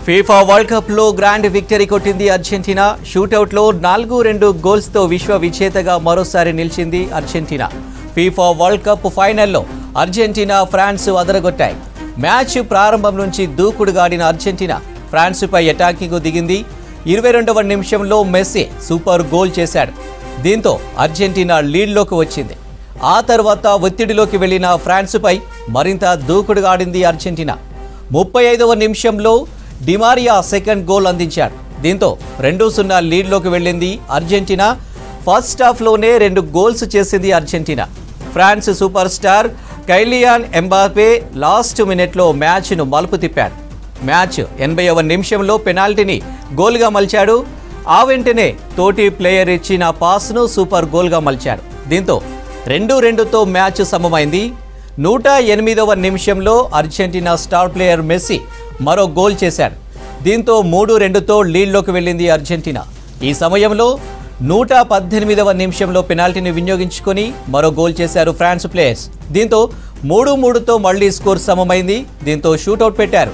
FIFA world కప్లో grand victory కొట్టింది Argentina షూటౌట్లో నాలుగు రెండు గోల్స్తో విశ్వ విజేతగా మరోసారి నిలిచింది అర్జెంటీనా ఫీఫా వరల్డ్ కప్ ఫైనల్లో అర్జెంటీనా ఫ్రాన్స్ అదరగొట్టాయి మ్యాచ్ ప్రారంభం నుంచి దూకుడుగాడిన అర్జెంటీనా ఫ్రాన్స్పై అటాకింగ్ దిగింది ఇరవై రెండవ నిమిషంలో మెస్సీ సూపర్ గోల్ చేశాడు దీంతో అర్జెంటీనా లీడ్లోకి వచ్చింది ఆ తర్వాత ఒత్తిడిలోకి వెళ్లిన ఫ్రాన్స్పై మరింత దూకుడుగా ఆడింది అర్జెంటీనా ముప్పై ఐదవ నిమిషంలో డిమారియా సెకండ్ గోల్ అందించాడు దీంతో రెండు సున్నా లీడ్లోకి వెళ్ళింది అర్జెంటీనా ఫస్ట్ హాఫ్లోనే రెండు గోల్స్ చేసింది Argentina France super star Kylian Mbappe last మినిట్లో మ్యాచ్ను మలుపు తిప్పాడు మ్యాచ్ ఎనభైవ నిమిషంలో పెనాల్టీని గోల్గా మలిచాడు ఆ వెంటనే తోటి ప్లేయర్ ఇచ్చిన పాస్ను సూపర్ గోల్గా మలిచాడు దీంతో రెండు రెండుతో మ్యాచ్ సమమైంది నూట ఎనిమిదవ నిమిషంలో అర్జెంటీనా స్టార్ ప్లేయర్ మెస్సీ మరో గోల్ చేశాడు దీంతో మూడు రెండుతో లీడ్లోకి వెళ్ళింది అర్జెంటీనా ఈ సమయంలో నూట పద్దెనిమిదవ నిమిషంలో పెనాల్టీని వినియోగించుకొని మరో గోల్ చేశారు ఫ్రాన్స్ ప్లేయర్స్ దీంతో మూడు మూడుతో మళ్లీ స్కోర్ సమమైంది దీంతో షూటౌట్ పెట్టారు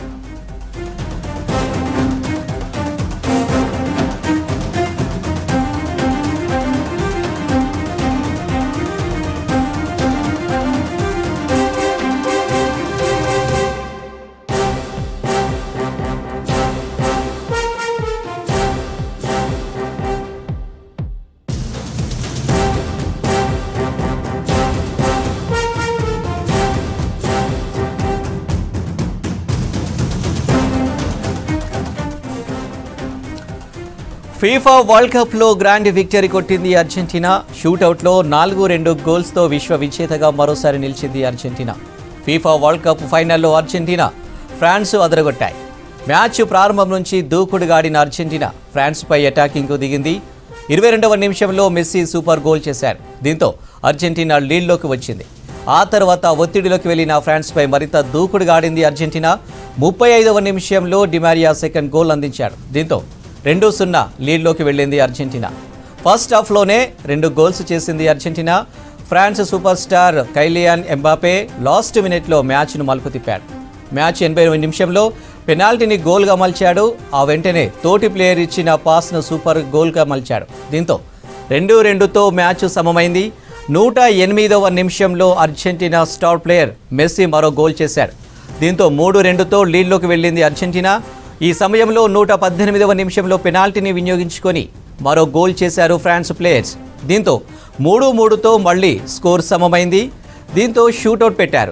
ఫీఫా వరల్డ్ కప్లో గ్రాండ్ విక్టరీ కొట్టింది అర్జెంటీనా షూటౌట్లో నాలుగు రెండు గోల్స్తో విశ్వ విజేతగా మరోసారి నిలిచింది అర్జెంటీనా ఫీఫా వరల్డ్ కప్ ఫైనల్లో అర్జెంటీనా ఫ్రాన్స్ అదరగొట్టాయి మ్యాచ్ ప్రారంభం నుంచి దూకుడుగా ఆడిన అర్జెంటీనా ఫ్రాన్స్పై అటాకింగ్కు దిగింది ఇరవై రెండవ నిమిషంలో మెస్సీ సూపర్ గోల్ చేశారు దీంతో అర్జెంటీనా లీడ్లోకి వచ్చింది ఆ తర్వాత ఒత్తిడిలోకి వెళ్లిన ఫ్రాన్స్పై మరింత దూకుడుగా ఆడింది అర్జెంటీనా ముప్పై ఐదవ నిమిషంలో డిమారియా సెకండ్ గోల్ అందించాడు దీంతో రెండు సున్నా లీడ్లోకి వెళ్ళింది అర్జెంటీనా ఫస్ట్ హాఫ్లోనే రెండు గోల్స్ చేసింది Argentina France super star Kylian Mbappe last మినిట్లో మ్యాచ్ను మలుపు తిప్పాడు మ్యాచ్ ఎనభై నిమిషంలో పెనాల్టీని గోల్గా మలిచాడు ఆ వెంటనే తోటి ప్లేయర్ ఇచ్చిన పాస్ను సూపర్ గోల్గా మలిచాడు దీంతో రెండు రెండుతో మ్యాచ్ సమమైంది నూట ఎనిమిదవ నిమిషంలో అర్జెంటీనా స్టార్ ప్లేయర్ మెస్సీ మరో గోల్ చేశాడు దీంతో మూడు రెండుతో లీడ్లోకి వెళ్ళింది అర్జెంటీనా ఈ సమయంలో నూట పద్దెనిమిదవ నిమిషంలో పెనాల్టీని వినియోగించుకొని మరో గోల్ చేశారు ఫ్రాన్స్ ప్లేయర్స్ దీంతో మూడు మూడుతో మళ్ళీ స్కోర్ సమమైంది దీంతో షూటౌట్ పెట్టారు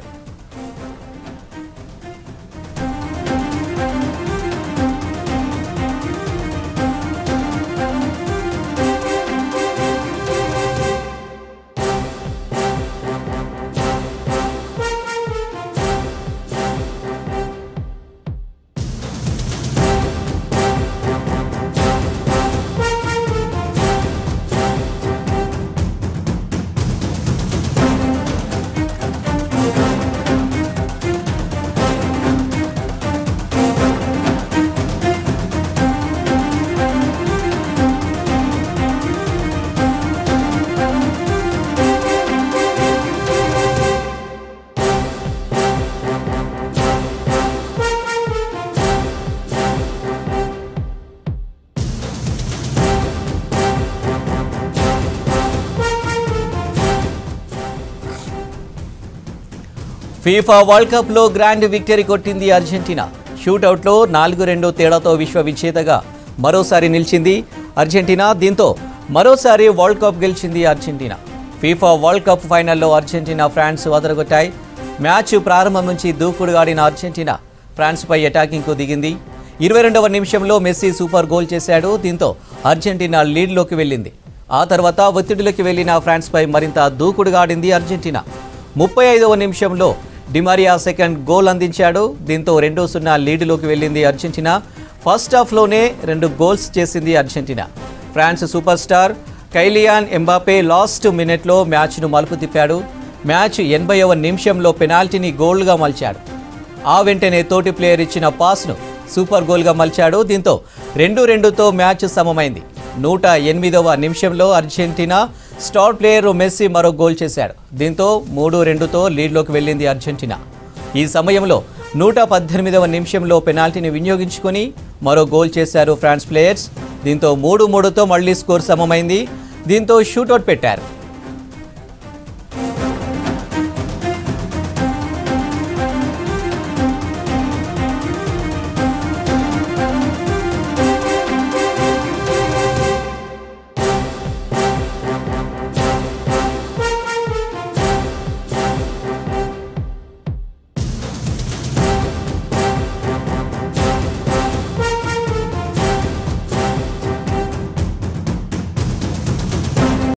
ఫీఫా వరల్డ్ కప్లో గ్రాండ్ విక్టరీ కొట్టింది అర్జెంటీనా షూటౌట్లో నాలుగు రెండు తేడాతో విశ్వ విజేతగా మరోసారి నిలిచింది అర్జెంటీనా దీంతో మరోసారి వరల్డ్ కప్ గెలిచింది అర్జెంటీనా ఫీఫా వరల్డ్ కప్ ఫైనల్లో అర్జెంటీనా ఫ్రాన్స్ వదరగొట్టాయి మ్యాచ్ ప్రారంభం నుంచి దూకుడుగా ఆడిన అర్జెంటీనా ఫ్రాన్స్పై అటాకింగ్కు దిగింది ఇరవై రెండవ నిమిషంలో మెస్సీ సూపర్ గోల్ చేశాడు దీంతో అర్జెంటీనా లీడ్లోకి వెళ్ళింది ఆ తర్వాత ఒత్తిడిలోకి వెళ్లిన ఫ్రాన్స్పై మరింత దూకుడుగా ఆడింది అర్జెంటీనా ముప్పై ఐదవ నిమిషంలో డిమారియా సెకండ్ గోల్ అందించాడు దీంతో రెండు సున్నా లీడ్లోకి వెళ్ళింది అర్జెంటీనా ఫస్ట్ హాఫ్లోనే రెండు గోల్స్ చేసింది Argentina France super star Kylian Mbappe last మినిట్లో మ్యాచ్ను మలుపు తిప్పాడు మ్యాచ్ ఎనభైవ నిమిషంలో పెనాల్టీని గోల్గా మలిచాడు ఆ వెంటనే తోటి ప్లేయర్ ఇచ్చిన పాస్ను సూపర్ గోల్గా మలిచాడు దీంతో రెండు రెండుతో మ్యాచ్ సమమైంది నూట ఎనిమిదవ నిమిషంలో అర్జెంటీనా స్టార్ ప్లేయర్ మెస్సీ మరో గోల్ చేశాడు దీంతో మూడు రెండుతో లీడ్లోకి వెళ్ళింది అర్జెంటీనా ఈ సమయంలో నూట పద్దెనిమిదవ నిమిషంలో పెనాల్టీని వినియోగించుకొని మరో గోల్ చేశారు ఫ్రాన్స్ ప్లేయర్స్ దీంతో మూడు మూడుతో మళ్లీ స్కోర్ సమమైంది దీంతో షూటౌట్ పెట్టారు